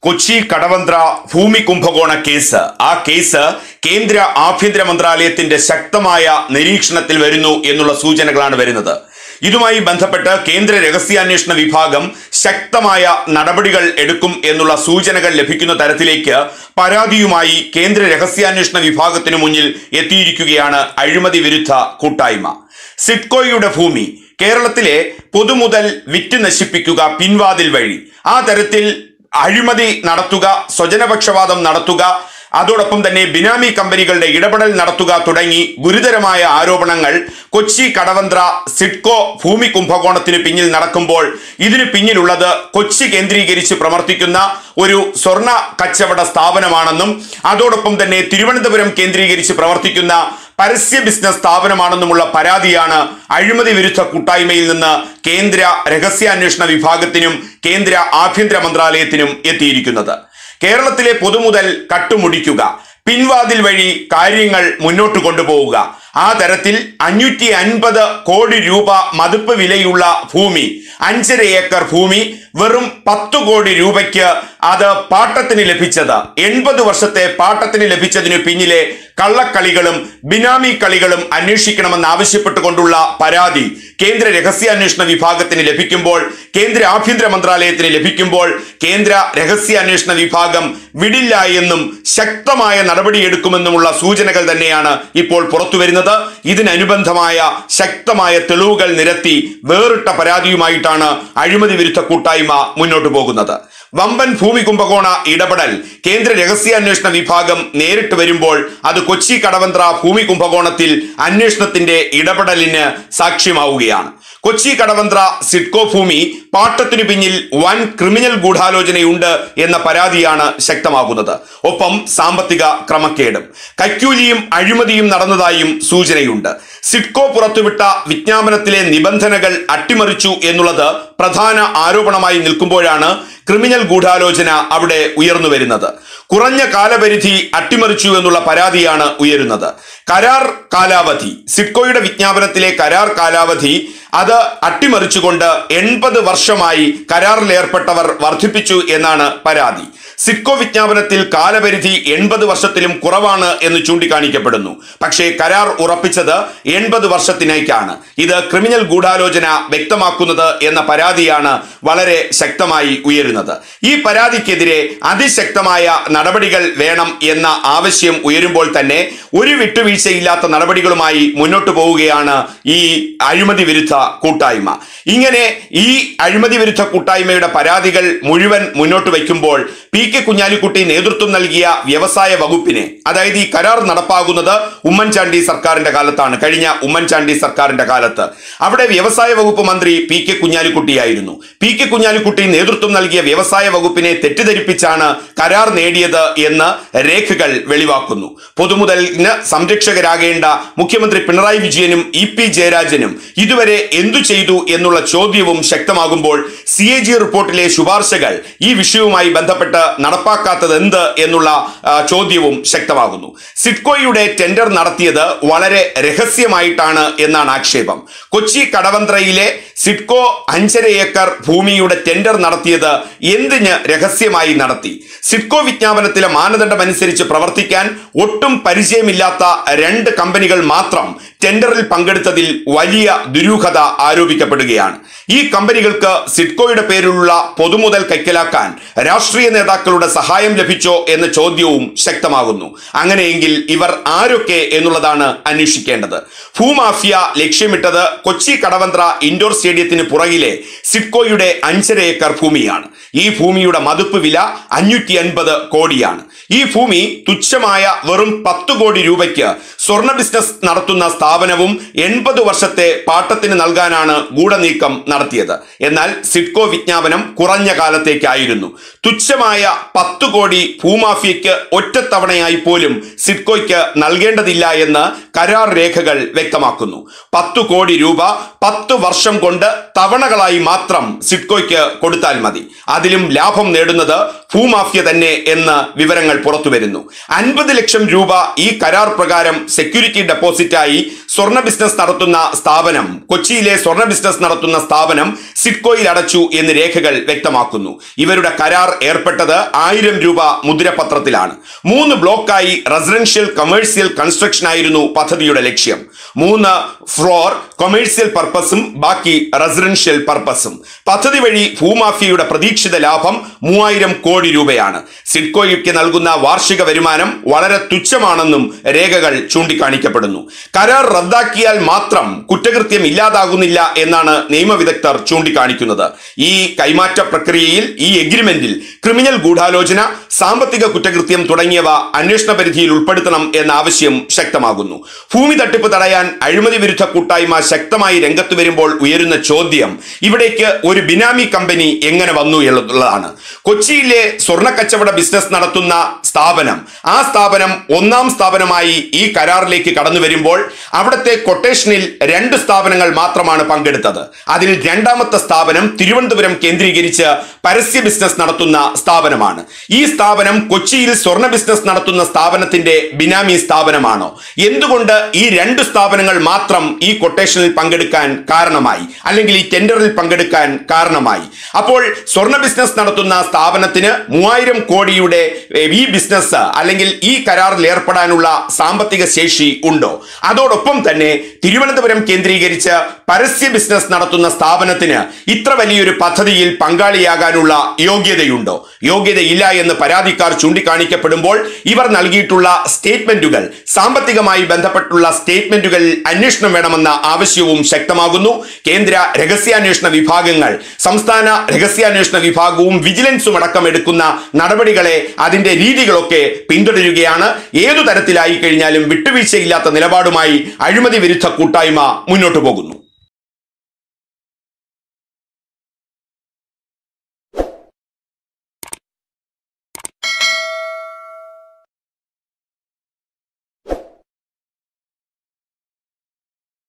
കൊച്ചി കടവന്ത്ര ഭൂമി കുംഭകോണ കേസ് ആ കേസ് കേന്ദ്ര ആഭ്യന്തര മന്ത്രാലയത്തിന്റെ ശക്തമായ നിരീക്ഷണത്തിൽ വരുന്നു എന്നുള്ള സൂചനകളാണ് വരുന്നത് ഇതുമായി ബന്ധപ്പെട്ട് കേന്ദ്ര രഹസ്യാന്വേഷണ വിഭാഗം ശക്തമായ നടപടികൾ എടുക്കും എന്നുള്ള സൂചനകൾ ലഭിക്കുന്ന തരത്തിലേക്ക് പരാതിയുമായി കേന്ദ്ര രഹസ്യാന്വേഷണ വിഭാഗത്തിനു മുന്നിൽ എത്തിയിരിക്കുകയാണ് അഴിമതി വിരുദ്ധ കൂട്ടായ്മ സിഡ്കോയുടെ ഭൂമി കേരളത്തിലെ പൊതുമുതൽ വിറ്റ് നശിപ്പിക്കുക പിൻവാതിൽ വഴി ആ തരത്തിൽ അഴിമതി നടത്തുക സ്വജനപക്ഷപാതം നടത്തുക അതോടൊപ്പം തന്നെ ബിനാമി കമ്പനികളുടെ ഇടപെടൽ നടത്തുക തുടങ്ങി ഗുരുതരമായ ആരോപണങ്ങൾ കൊച്ചി കടവന്ത്ര സിഡ്കോ ഭൂമി കുംഭകോണത്തിന് പിന്നിൽ നടക്കുമ്പോൾ ഇതിന് പിന്നിലുള്ളത് കൊച്ചി കേന്ദ്രീകരിച്ച് പ്രവർത്തിക്കുന്ന ഒരു സ്വർണ്ണ കച്ചവട സ്ഥാപനമാണെന്നും അതോടൊപ്പം തന്നെ തിരുവനന്തപുരം കേന്ദ്രീകരിച്ച് പ്രവർത്തിക്കുന്ന പരസ്യ ബിസിനസ് സ്ഥാപനമാണെന്നുമുള്ള പരാതിയാണ് അഴിമതി വിരുദ്ധ കൂട്ടായ്മയിൽ നിന്ന് കേന്ദ്ര രഹസ്യാന്വേഷണ വിഭാഗത്തിനും കേന്ദ്ര ആഭ്യന്തര മന്ത്രാലയത്തിനും എത്തിയിരിക്കുന്നത് കേരളത്തിലെ പൊതുമുതൽ കട്ടുമുടിക്കുക പിൻവാതിൽ വഴി കാര്യങ്ങൾ മുന്നോട്ട് കൊണ്ടുപോവുക ആ തരത്തിൽ അഞ്ഞൂറ്റി അൻപത് കോടി രൂപ മതിപ്പ് വിലയുള്ള ഭൂമി അഞ്ചര ഏക്കർ ഭൂമി വെറും പത്ത് കോടി രൂപയ്ക്ക് അത് പാട്ടത്തിന് ലഭിച്ചത് എൺപത് വർഷത്തെ പാട്ടത്തിന് ലഭിച്ചതിനു പിന്നിലെ കള്ളക്കളികളും ബിനാമി കളികളും അന്വേഷിക്കണമെന്ന് ആവശ്യപ്പെട്ടുകൊണ്ടുള്ള പരാതി കേന്ദ്ര രഹസ്യാന്വേഷണ വിഭാഗത്തിന് ലഭിക്കുമ്പോൾ കേന്ദ്ര ആഭ്യന്തര മന്ത്രാലയത്തിന് ലഭിക്കുമ്പോൾ കേന്ദ്ര രഹസ്യാന്വേഷണ വിഭാഗം വിടില്ല എന്നും ശക്തമായ നടപടിയെടുക്കുമെന്നുമുള്ള സൂചനകൾ തന്നെയാണ് ഇപ്പോൾ പുറത്തു വരുന്നത് ഇതിനനുബന്ധമായ ശക്തമായ തെളിവുകൾ നിരത്തി വേറിട്ട പരാതിയുമായിട്ടാണ് അഴിമതി വിരുദ്ധ കൂട്ടായ്മ മുന്നോട്ട് പോകുന്നത് വമ്പൻ ഭൂമി കുംഭകോണ ഇടപെടൽ കേന്ദ്ര രഹസ്യാന്വേഷണ വിഭാഗം നേരിട്ട് വരുമ്പോൾ അത് കൊച്ചി കടവന്ത്ര ഭൂമി കുംഭകോണത്തിൽ അന്വേഷണത്തിന്റെ ഇടപെടലിന് സാക്ഷ്യമാവുകയാണ് കൊച്ചി കടവന്ത്ര സിഡ്കോ ഭൂമി പാട്ടത്തിനു പിന്നിൽ വൻ ക്രിമിനൽ ഗൂഢാലോചനയുണ്ട് എന്ന പരാതിയാണ് ശക്തമാകുന്നത് ഒപ്പം സാമ്പത്തിക ക്രമക്കേടും കൈക്കൂലിയും അഴിമതിയും നടന്നതായും സൂചനയുണ്ട് സിഡ്കോ പുറത്തുവിട്ട വിജ്ഞാപനത്തിലെ നിബന്ധനകൾ അട്ടിമറിച്ചു എന്നുള്ളത് പ്രധാന ആരോപണമായി നിൽക്കുമ്പോഴാണ് ക്രിമിനൽ ഗൂഢാലോചന അവിടെ ഉയർന്നു വരുന്നത് കുറഞ്ഞ കാലപരിധി അട്ടിമറിച്ചു എന്നുള്ള പരാതിയാണ് ഉയരുന്നത് കരാർ കാലാവധി സിഡ്കോയുടെ വിജ്ഞാപനത്തിലെ കരാർ കാലാവധി അത് അട്ടിമറിച്ചുകൊണ്ട് എൺപത് വർഷമായി കരാറിൽ ഏർപ്പെട്ടവർ വർദ്ധിപ്പിച്ചു എന്നാണ് പരാതി സിഡ്കോ വിജ്ഞാപനത്തിൽ കാലപരിധി എൺപത് വർഷത്തിലും കുറവാണ് എന്ന് ചൂണ്ടിക്കാണിക്കപ്പെടുന്നു പക്ഷേ കരാർ ഉറപ്പിച്ചത് എൺപത് വർഷത്തിനേക്കാണ് ഇത് ക്രിമിനൽ ഗൂഢാലോചന വ്യക്തമാക്കുന്നത് എന്ന പരാതിയാണ് വളരെ ശക്തമായി ഉയരുന്നത് ഈ പരാതിക്കെതിരെ അതിശക്തമായ നടപടികൾ വേണം എന്ന ആവശ്യം ഉയരുമ്പോൾ തന്നെ ഒരു വിട്ടുവീഴ്ചയില്ലാത്ത നടപടികളുമായി മുന്നോട്ട് പോവുകയാണ് ഈ അഴിമതി വിരുദ്ധ കൂട്ടായ്മ ഇങ്ങനെ ഈ അഴിമതി വിരുദ്ധ കൂട്ടായ്മയുടെ പരാതികൾ മുഴുവൻ മുന്നോട്ട് വയ്ക്കുമ്പോൾ പി കെ കുഞ്ഞാലിക്കുട്ടി നേതൃത്വം നൽകിയ വ്യവസായ വകുപ്പിനെ അതായത് ഈ കരാർ നടപ്പാകുന്നത് ഉമ്മൻചാണ്ടി സർക്കാരിന്റെ കാലത്താണ് കഴിഞ്ഞ ഉമ്മൻചാണ്ടി സർക്കാരിന്റെ കാലത്ത് അവിടെ വ്യവസായ വകുപ്പ് മന്ത്രി പി കെ കുഞ്ഞാലിക്കുട്ടിയായിരുന്നു പി കെ കുഞ്ഞാലിക്കുട്ടി നേതൃത്വം നൽകിയ വ്യവസായ വകുപ്പിനെ തെറ്റിദ്ധരിപ്പിച്ചാണ് കരാർ നേടിയത് എന്ന് രേഖകൾ വെളിവാക്കുന്നു പൊതുമുതലിന് സംരക്ഷകരാകേണ്ട മുഖ്യമന്ത്രി പിണറായി വിജയനും ഇ പി ജയരാജനും ഇതുവരെ എന്തു ചെയ്തു എന്നുള്ള ചോദ്യവും ശക്തമാകുമ്പോൾ സി എ ജി റിപ്പോർട്ടിലെ ശുപാർശകൾ ഈ വിഷയവുമായി ബന്ധപ്പെട്ട് നടപ്പാക്കാത്തത് എന്ത് എന്നുള്ള ആ, ചോദ്യവും ശക്തമാകുന്നു സിഡ്കോയുടെ ടെൻഡർ നടത്തിയത് വളരെ രഹസ്യമായിട്ടാണ് എന്നാണ് ആക്ഷേപം കൊച്ചി കടവന്ത്രയിലെ സിഡ്കോ അഞ്ചര ഏക്കർ ഭൂമിയുടെ ടെൻഡർ നടത്തിയത് എന്തിന് രഹസ്യമായി നടത്തി സിഡ്കോ വിജ്ഞാപനത്തിലെ മാനദണ്ഡമനുസരിച്ച് പ്രവർത്തിക്കാൻ ഒട്ടും പരിചയമില്ലാത്ത രണ്ട് കമ്പനികൾ മാത്രം ടെൻഡറിൽ പങ്കെടുത്തതിൽ വലിയ ദുരൂഹത ആരോപിക്കപ്പെടുകയാണ് ഈ കമ്പനികൾക്ക് സിഡ്കോയുടെ പേരിലുള്ള പൊതുമുതൽ കൈക്കലാക്കാൻ രാഷ്ട്രീയ നേതാക്കളുടെ സഹായം ലഭിച്ചോ എന്ന ചോദ്യവും ശക്തമാകുന്നു അങ്ങനെയെങ്കിൽ ഇവർ ആരൊക്കെ എന്നുള്ളതാണ് അന്വേഷിക്കേണ്ടത് ഭൂമാഫിയ ലക്ഷ്യമിട്ടത് കൊച്ചി കടവന്ത്ര ഇൻഡോർ സ്റ്റേഡിയത്തിന് പുറകിലെ സിഡ്കോയുടെ അഞ്ചര ഏക്കർ ഭൂമിയാണ് ഈ ഭൂമിയുടെ മതിപ്പ് വില അഞ്ഞൂറ്റി അൻപത് കോടിയാണ് ഈ ഭൂമി തുച്ഛമായ വെറും പത്ത് കോടി രൂപയ്ക്ക് സ്വർണ്ണ ബിസിനസ് നടത്തുന്ന സ്ഥാപനവും എൺപത് വർഷത്തെ പാട്ടത്തിന് നൽകാനാണ് ഗൂഢനീക്കം നടത്തിയത് എന്നാൽ സിഡ്കോ വിജ്ഞാപനം കുറഞ്ഞ കാലത്തേക്കായിരുന്നു തുച്ഛമായ പത്ത് കോടി ഭൂമാഫിയയ്ക്ക് ഒറ്റത്തവണയായി പോലും സിഡ്കോയ്ക്ക് നൽകേണ്ടതില്ല എന്ന് കരാർ രേഖകൾ വ്യക്തമാക്കുന്നു പത്ത് കോടി രൂപ പത്ത് വർഷം കൊണ്ട് തവണകളായി മാത്രം സിഡ്കോയ്ക്ക് കൊടുത്താൽ മതി അതിലും ലാഭം നേടുന്നത് ഭൂമാഫിയ തന്നെ എന്ന് വിവരങ്ങൾ പുറത്തു വരുന്നു അൻപത് ലക്ഷം രൂപ ഈ കരാർ പ്രകാരം സെക്യൂരിറ്റി ഡെപ്പോസിറ്റായി സ്വർണ്ണ ബിസിനസ് നടത്തുന്ന സ്ഥാപനം കൊച്ചിയിലെ സ്വർണ്ണ ബിസിനസ് നടത്തുന്ന സ്ഥാപനം സിഡ്കോയിൽ അടച്ചു എന്ന് രേഖകൾ വ്യക്തമാക്കുന്നു ഇവരുടെ കരാർ ഏർപ്പെട്ടത് ആയിരം രൂപ മുദ്രപത്രത്തിലാണ് മൂന്ന് ബ്ലോക്കായി റെസിഡൻഷ്യൽ കമേഴ്സ്യൽ കൺസ്ട്രക്ഷൻ ആയിരുന്നു പദ്ധതിയുടെ ലക്ഷ്യം മൂന്ന് ഫ്ലോർ കൊമേഴ്സ്യൽ പർപ്പസും ബാക്കി റെസിഡൻഷ്യൽ പർപ്പസും പദ്ധതി വഴി ഭൂമാഫിയയുടെ പ്രതീക്ഷിത ലാഭം മൂവായിരം കോടി രൂപയാണ് സിഡ്കോയ്ക്ക് നൽകുന്ന വാർഷിക വരുമാനം വളരെ തുച്ഛമാണെന്നും രേഖകൾ ചൂണ്ടിക്കാണിക്കപ്പെടുന്നു കരാർ റദ്ദാക്കിയാൽ മാത്രം കുറ്റകൃത്യം ഇല്ലാതാകുന്നില്ല എന്നാണ് നിയമവിദഗ്ധർ ചൂണ്ടിക്കാണിക്കുന്നത് ഈ കൈമാറ്റ പ്രക്രിയയിൽ ഈ എഗ്രിമെന്റിൽ ക്രിമിനൽ ഗൂഢാലോചന സാമ്പത്തിക കുറ്റകൃത്യം തുടങ്ങിയവ അന്വേഷണ പരിധിയിൽ ഉൾപ്പെടുത്തണം എന്ന ആവശ്യം ശക്തമാകുന്നു ഭൂമി തട്ടിപ്പ് തടയാൻ അഴിമതി വിരുദ്ധ കൂട്ടായ്മ ശക്തമായി രംഗത്ത് വരുമ്പോൾ ഉയരുന്ന ചോദ്യം ഇവിടേക്ക് ഒരു ബിനാമി കമ്പനി എങ്ങനെ വന്നു എന്നുള്ളതാണ് കൊച്ചിയിലെ സ്വർണ്ണ കച്ചവട ബിസിനസ് നടത്തുന്ന സ്ഥാപനം ആ സ്ഥാപനം ഒന്നാം സ്ഥാപനമായി ഈ കരാറിലേക്ക് കടന്നു വരുമ്പോൾ അവിടുത്തെ കൊട്ടേഷനിൽ രണ്ട് സ്ഥാപനങ്ങൾ മാത്രമാണ് പങ്കെടുത്തത് അതിൽ രണ്ടാമത്തെ സ്ഥാപനം തിരുവനന്തപുരം കേന്ദ്രീകരിച്ച് പരസ്യ ബിസിനസ് നടത്തുന്ന സ്ഥാപനമാണ് ഈ സ്ഥാപനം കൊച്ചിയിൽ സ്വർണ്ണ ബിസിനസ് നടത്തുന്ന സ്ഥാപനത്തിന്റെ ബിനാമി സ്ഥാപനമാണോ എന്തുകൊണ്ട് ഈ രണ്ട് സ്ഥാപനങ്ങൾ മാത്രം ഈ കൊട്ടേഷനിൽ പങ്കെടുക്കാൻ കാരണമായി അല്ലെങ്കിൽ ഈ ടെൻഡറിൽ പങ്കെടുക്കാൻ കാരണമായി അപ്പോൾ സ്വർണ്ണ ബിസിനസ് നടത്തുന്ന സ്ഥാപനത്തിന് മൂവായിരം കോടിയുടെ ഏ, ഈ ബിസിനസ് അല്ലെങ്കിൽ ഈ കരാറിൽ ഏർപ്പെടാനുള്ള സാമ്പത്തിക ശേഷി ഉണ്ടോ അതോടൊപ്പം തന്നെ തിരുവനന്തപുരം കേന്ദ്രീകരിച്ച് പരസ്യ ബിസിനസ് നടത്തുന്ന സ്ഥാപനത്തിന് ഇത്ര വലിയൊരു പദ്ധതിയിൽ പങ്കാളിയാകാനുള്ള യോഗ്യതയുണ്ടോ യോഗ്യതയില്ല എന്ന് പരാതിക്കാർ ചൂണ്ടിക്കാണിക്കപ്പെടുമ്പോൾ ഇവർ നൽകിയിട്ടുള്ള സ്റ്റേറ്റ്മെന്റുകൾ സാമ്പത്തികമായി ബന്ധപ്പെട്ടുള്ള സ്റ്റേറ്റ്മെന്റുകൾ അന്വേഷണം വേണമെന്ന ആവശ്യവും ശക്തമാകുന്നു കേന്ദ്ര രഹസ്യാന്വേഷണ വിഭാഗങ്ങൾ സംസ്ഥാന രഹസ്യാന്വേഷണ വിഭാഗവും വിജിലൻസും അടക്കം എടുക്കുന്ന നടപടികളെ അതിന്റെ രീതികളൊക്കെ പിന്തുടരുകയാണ് ഏതു തരത്തിലായി കഴിഞ്ഞാലും വിട്ടുവീഴ്ചയില്ലാത്ത നിലപാടുമായി അഴിമതി വിരുദ്ധ കൂട്ടായ്മ മുന്നോട്ടു പോകുന്നു